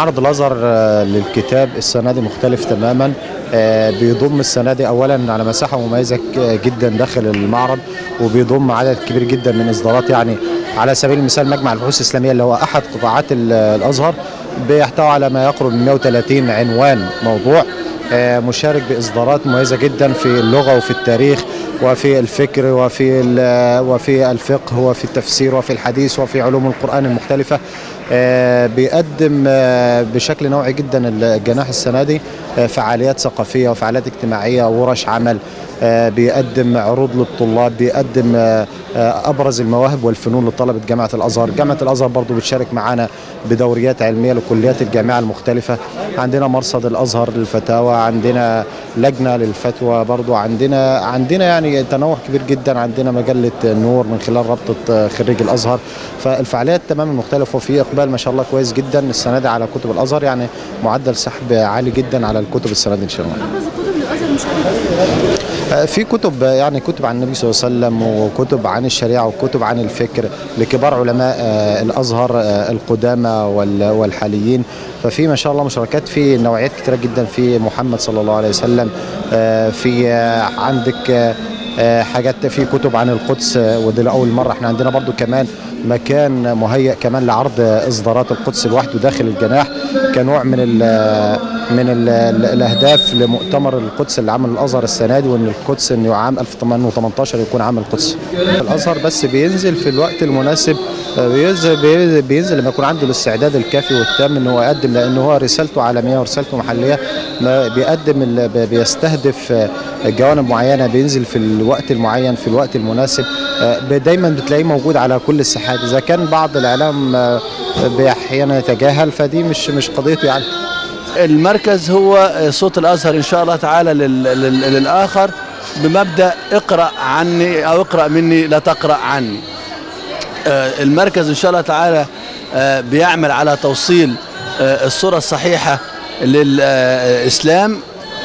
معرض الازهر آه، للكتاب السنه دي مختلف تماما آه، بيضم السنه دي اولا على مساحه مميزه ك- جدا داخل المعرض وبيضم عدد كبير جدا من اصدارات يعني على سبيل المثال مجمع البحوث الاسلاميه اللي هو احد قطاعات ال- الازهر بيحتوي على ما يقرب من 130 عنوان موضوع آه، مشارك باصدارات مميزه جدا في اللغه وفي التاريخ وفي الفكر وفي ال- وفي الفقه وفي التفسير وفي الحديث وفي علوم القرآن المختلفة آه، بيقدم آه، بشكل نوعي جدا الجناح السنة دي آه، فعاليات ثقافية وفعاليات اجتماعية وورش عمل آه، بيقدم عروض للطلاب بيقدم آه، آه، ابرز المواهب والفنون لطلبه جامعه الازهر، جامعه الازهر برضو بتشارك معانا بدوريات علميه لكليات الجامعه المختلفه، عندنا مرصد الازهر للفتاوى، عندنا لجنه للفتوى برضو عندنا عندنا يعني تنوع كبير جدا، عندنا مجله النور من خلال رابطه آه، خريج الازهر، فالفعاليات تماما مختلفه وفي اقبال ما شاء الله كويس جدا السنه دي على كتب الازهر يعني معدل سحب عالي جدا على الكتب السنه دي ان شاء الله. ابرز الكتب اللي الازهر مشارك آه، في كتب آه، يعني كتب عن النبي صلى الله عليه وسلم وكتب عن الشريعه وكتب عن الفكر لكبار علماء آه، الازهر آه، القدامى وال- والحاليين ففي ما شاء الله مشاركات في نوعيات كتيره جدا في محمد صلى الله عليه وسلم آه، في آه، عندك آه، آه، حاجات في كتب عن القدس آه، ودي لاول مره احنا عندنا برضو كمان مكان مهيئ كمان لعرض اصدارات القدس لوحده داخل الجناح كنوع من ال من ال الاهداف لمؤتمر القدس اللي عمل الازهر السنه دي وان القدس انه عام 1818 يكون عام القدس. الازهر بس بينزل في الوقت المناسب آه، بينزل بينزل- بينزل لما يكون عنده الاستعداد الكافي والتام ان هو يقدم لان هو رسالته عالميه ورسالته محليه ما بيقدم ال- ب- بيستهدف آه، جوانب معينه بينزل في الوقت المعين في الوقت المناسب آه، ب- دايما بتلاقيه موجود على كل الساحات اذا كان بعض الاعلام آه، احيانا يتجاهل فدي مش مش قضيته يعني المركز هو صوت الازهر ان شاء الله تعالى لل- لل- للاخر بمبدا اقرا عني او اقرا مني لا تقرا عني. آه، المركز ان شاء الله تعالى آه، بيعمل على توصيل آه، الصوره الصحيحه للاسلام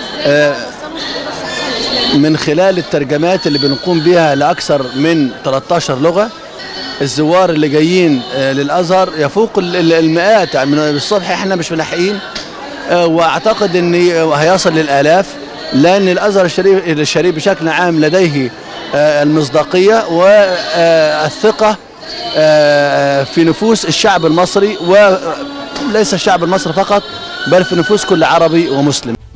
من خلال الترجمات اللي بنقوم بها لاكثر من 13 لغه الزوار اللي جايين آه، للازهر يفوق ال- ال- المئات يعني من الصبح احنا مش ملاحقين آه، واعتقد ان هيصل للالاف لان الازهر الشريف الشريف بشكل عام لديه آه، المصداقيه والثقه آه، في نفوس الشعب المصري وليس الشعب المصري فقط بل في نفوس كل عربي ومسلم